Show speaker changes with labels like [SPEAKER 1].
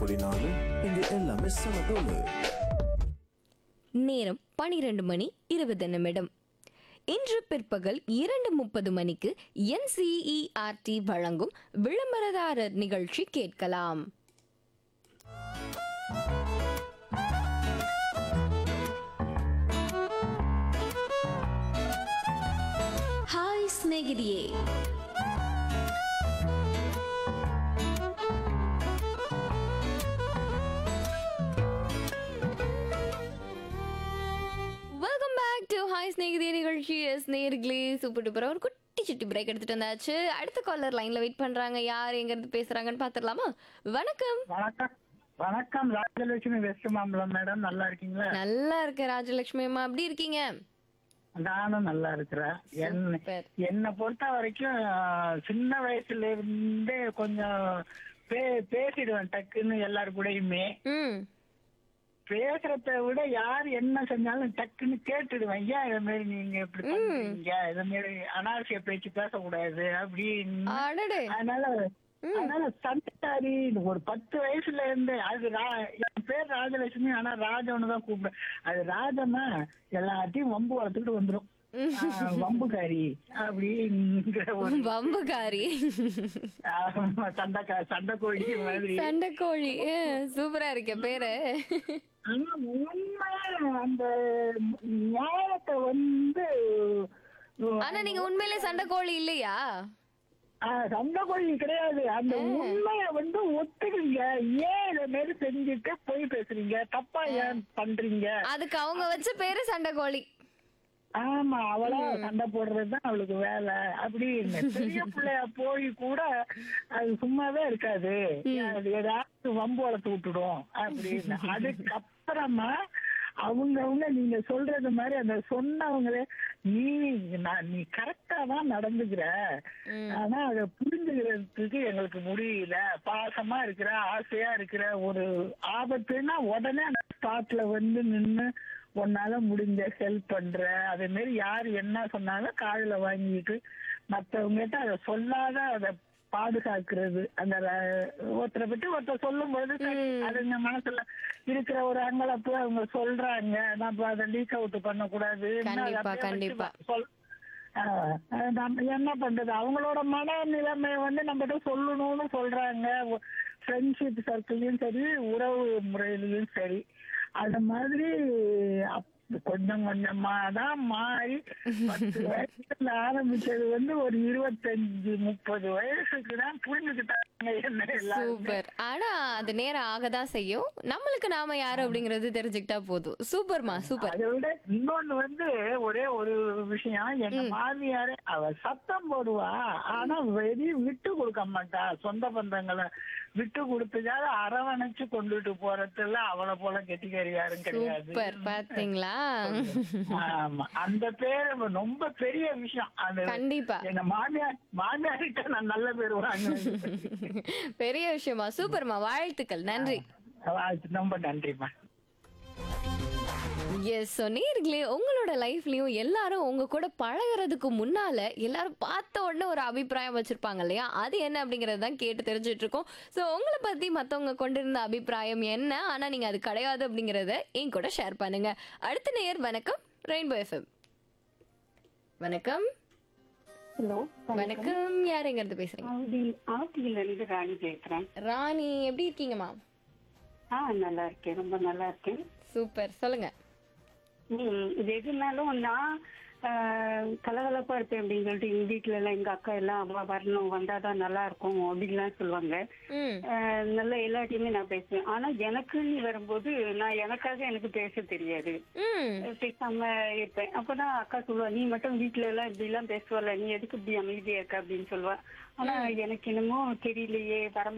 [SPEAKER 1] புள்ளி நாலு இங்க எல்லாமே சமதோலு
[SPEAKER 2] நேரம் பனிரெண்டு மணி இருபது நிமிடம் இன்று பிற்பகல் இரண்டு முப்பது மணிக்கு என்சிஇஆர்டி வழங்கும் விளம்பரதாரர் நிகழ்ச்சி கேட்கலாம் ಹಾಯ್ ಸ್ನೇಹಿತೆಯೇ வெல்கம் பேக் டு ஹாய் ஸ்நேகிதி நிகழ்ச்சி எஸ் நேர்களே சூப்பர் டூப்பர் ஒரு குட்டி சுட்டி பிரேக் எடுத்துட்டு வந்தாச்சு அடுத்த காலர் லைன்ல வெயிட் பண்றாங்க யார் எங்க இருந்து பேசுறாங்கன்னு பாத்துடலாமா வணக்கம்
[SPEAKER 3] வணக்கம் வணக்கம் ராஜலட்சுமி வெஸ்ட் மாம்பலம் மேடம் நல்லா இருக்கீங்களா
[SPEAKER 2] நல்லா இருக்க ராஜலட்சுமி அம்மா எப்படி இருக்கீங்க
[SPEAKER 3] நானும் நல்லா இருக்கிறேன் என்ன
[SPEAKER 2] Super.
[SPEAKER 3] என்னை பொறுத்த வரைக்கும் ஆஹ், சின்ன வயசுல இருந்தே கொஞ்சம் பே பேசிடுவேன் டக்குன்னு எல்லாரு கூடயுமே
[SPEAKER 2] ம்
[SPEAKER 3] பேசுறத விட யார் என்ன செஞ்சாலும் டக்குன்னு கேட்டுடுவேன் ஏன் இத மாதிரி நீங்க இப்படி பண்றீங்க இத மாதிரி அனாவசிய பேச்சு பேசக்கூடாது அப்படின்னு
[SPEAKER 2] அடடே
[SPEAKER 3] அதனால அதனால சண்டக்காரி ஒரு பத்து வயசுல இருந்து அது ரா- என் பேர் ராஜலட்சுமி ஆனா ராஜவனு தான் கூப்பிடுறேன் அது ராஜன்னா எல்லாத்தையும் வம்பு வளர்த்துக்கிட்டு வந்துரும் ஆஹ், வம்புக்காரி அப்படிங்கிற ஒரு
[SPEAKER 2] வம்புகாரி
[SPEAKER 3] ஆமா, சண்டைக்கா சண்டை கோழி மாதிரி
[SPEAKER 2] சண்டைக்கோழி சூப்பரா இருக்க பேரு
[SPEAKER 3] ஆனா உண்மை அந்த நியாயத்தை வந்து
[SPEAKER 2] ஆனா நீங்க உண்மையிலே சண்டைக்கோழி இல்லையா
[SPEAKER 3] ஆஹ், சண்டை கோழி கிடையாது அந்த உண்மைய வந்து ஒத்துக்குங்க ஏன் இத மாதிரி செஞ்சுட்டு போய் பேசுறீங்க தப்பா ஏன் பண்றீங்க
[SPEAKER 2] அதுக்கு அவங்க வச்ச பேரு சண்டைக்கோழி
[SPEAKER 3] ஆமா அவளா சண்டை போடுறதுதான் அவளுக்கு வேலை அப்படின்னு பெரிய பிள்ளையா போய் கூட அது சும்மாவே இருக்காது அது ஏதாவது வம்பு வளர்த்து விட்டுடும் அப்படின்னு அதுக்கப்புறமா அவங்கவுங்க நீங்க சொல்றது மாதிரி அந்த சொன்னவங்களே நீ நான் நீ கரெக்டா தான் நடந்துக்கிற ஆனா அதை புரிஞ்சுக்கிறதுக்கு எங்களுக்கு முடியல பாசமா இருக்கிற ஆசையா இருக்கிற ஒரு ஆபத்துன்னா உடனே அந்த ஸ்பாட்ல வந்து நின்னு உன்னால முடிஞ்ச ஹெல்ப் பண்ற அதே மாதிரி யார் என்ன சொன்னாலும் காதுல வாங்கிட்டு மத்தவங்க கிட்ட அதை சொல்லாத அதை பாதுகாக்கிறது அந்த ர- ஒருத்தரை பத்தி ஒருத்தர் சொல்லும் போது சரி, அதுங்க மனசுல இருக்கிற ஒரு அங்கலப்பு அவங்க சொல்றாங்க நம்ம அதை லீக் அவுட் பண்ணக்கூடாது
[SPEAKER 2] கண்டிப்பா, கண்டிப்பா.
[SPEAKER 3] சொல் ஆஹ் அஹ் நம்ம என்ன பண்றது அவங்களோட மனநிலைமை வந்து நம்மகிட்ட சொல்லணும்னு சொல்றாங்க ஃப்ரெண்ட்ஷிப் சர்க்கிள்லயும் சரி உறவு முறையிலயும் சரி அந்த மாதிரி அப்- கொஞ்சம் கொஞ்சமா தான் மாறி பத்து வயசுல ஆரம்பிச்சது வந்து ஒரு இருபத்தஞ்சு முப்பது வயசுக்கு தான் புரிஞ்சுக்கிட்டாங்க என்ன எல்லாருமே
[SPEAKER 2] சூப்பர் ஆனா அது நேரம் ஆகதான் செய்யும் நம்மளுக்கு நாம யாரு அப்படிங்கறது தெரிஞ்சுக்கிட்டா போதும் சூப்பர்மா சூப்பர்
[SPEAKER 3] அதை விட இன்னொன்னு வந்து ஒரே ஒரு விஷயம் எங்க மாமியாரு அவ சத்தம் போடுவா ஆனா வெளியும் விட்டு கொடுக்க மாட்டா சொந்த பந்தங்களை விட்டு கொடுத்துக்காத அரவணைச்சு கொண்டுட்டு போறதுல அவளை போல கெட்டிக்காரி யாரும் கிடையாது
[SPEAKER 2] சூப்பர் பாத்தீங்களா
[SPEAKER 3] ஆமா அந்த பேரு ரொம்ப பெரிய விஷயம் அது
[SPEAKER 2] கண்டிப்பா
[SPEAKER 3] எங்க மாமியார் மாமியார்கிட்ட நான் நல்ல பேர் வாங்கினேன்
[SPEAKER 2] பெரிய விஷயமா சூப்பர்மா வாழ்த்துக்கள் நன்றி
[SPEAKER 3] ரொம்ப நன்றிம்மா
[SPEAKER 2] எஸ் சொன்னீர்களே உங்களோட லைஃப்லயும் எல்லாரும் உங்க கூட பழகுறதுக்கு முன்னால எல்லாரும் பார்த்த உடனே ஒரு அபிப்பிராயம் வச்சிருப்பாங்க இல்லையா அது என்ன அப்படிங்கறது தான் கேட்டு தெரிஞ்சுட்டு இருக்கோம் ஸோ உங்களை பத்தி மத்தவங்க கொண்டிருந்த அபிப்பிராயம் என்ன ஆனா நீங்க அது கிடையாது அப்படிங்கறத என் கூட ஷேர் பண்ணுங்க அடுத்த நேயர் வணக்கம் ரெயின்போ எஃப்எம் வணக்கம்
[SPEAKER 4] ஹலோ
[SPEAKER 2] வணக்கம் யார் எங்க இருந்து பேசுறீங்க
[SPEAKER 4] ஆவடி ஆவடியில இருந்து ராணி பேசுறேன்
[SPEAKER 2] ராணி எப்படி இருக்கீங்கம்மா
[SPEAKER 4] ஆ நல்லா இருக்கேன் ரொம்ப நல்லா இருக்கேன்
[SPEAKER 2] சூப்பர் சொல்லுங்க
[SPEAKER 4] ம், இது எதுனாலும் நான் ஆ, கலகலப்பா இருப்பேன் அப்படின்னு சொல்லிட்டு எங்க வீட்டுல எல்லாம் எங்க அக்கா எல்லாம் அம்மா வரணும் வந்தாதான் நல்லா இருக்கும் அப்படின்லாம் சொல்லுவாங்க
[SPEAKER 2] ம்
[SPEAKER 4] ஆ, நல்ல எல்லாத்தையுமே நான் பேசுவேன் ஆனா எனக்குன்னு வரும்போது நான் எனக்காக எனக்கு பேச தெரியாது
[SPEAKER 2] ம்
[SPEAKER 4] பேசாம இருப்பேன் அப்பதான் அக்கா சொல்லுவா நீ மட்டும் வீட்டுல எல்லாம் இப்படி எல்லாம் பேசுவல நீ எதுக்கு இப்படி அமைதியா இருக்க அப்படின்னு சொல்லுவா ஆனா எனக்கு என்னமோ தெரியலையே வர